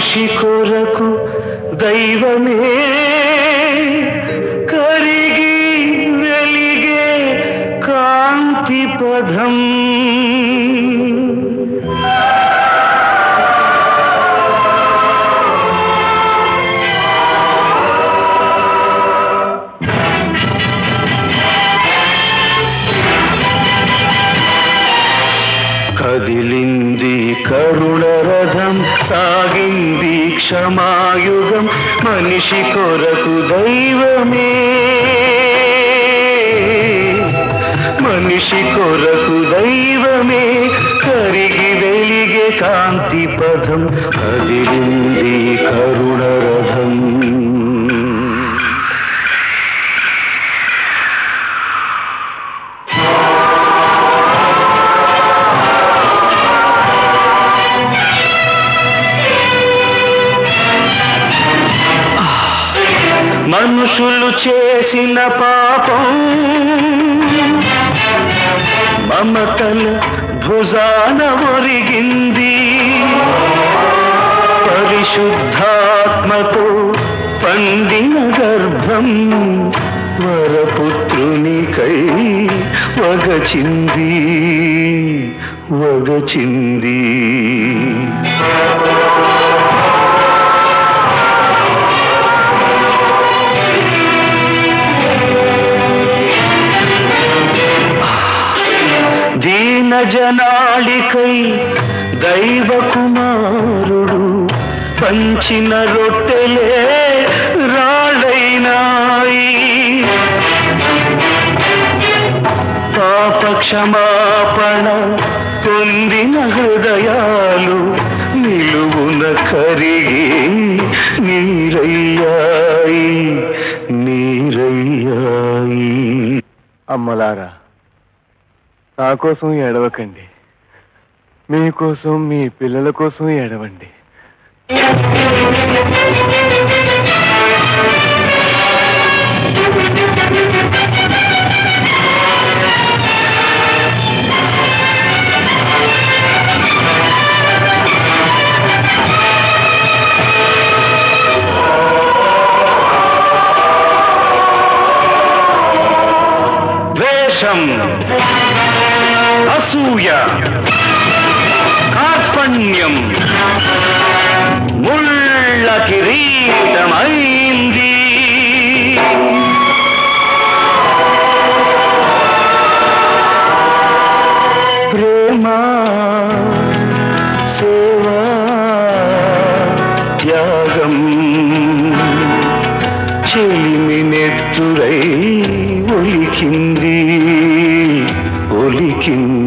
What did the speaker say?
మనిషి కొరకు దైవమే కరిగి వెలిగే కాంతి పదం కదిలింది కరుణ రథం సాగింది క్షమాయుగం మనిషి కొరకు దైవమే మనిషి కొరకు దైవమే కరిగి వెలిగే కాంతి పదం కదిలింది కరుణ రథం మనుషులు చేసిన పాపం మమతల భుజాన ఒరిగింది పరిశుద్ధాత్మతో పండిన గర్భం వరపుత్రునికై వగచింది వగచింది దీన జనాళికై దైవ కుమారుడు పంచిన రొట్టెలే రాళ్ళైనాయి పాప క్షమాపణ పొందిన హృదయాలు నిలువున కరిగి నీరయ్యాయి నీరయ్యాయి అమ్మలారా నా కోసం ఏడవకండి మీకోసం మీ పిల్లల కోసం ఏడవండి ద్వేషం అసూయ కార్పణ్యం ముళ్ళ కిరీటమైంది ప్రేమ సేవా త్యాగం చెలిమినెత్తురై ఒలికింది ఒలికింది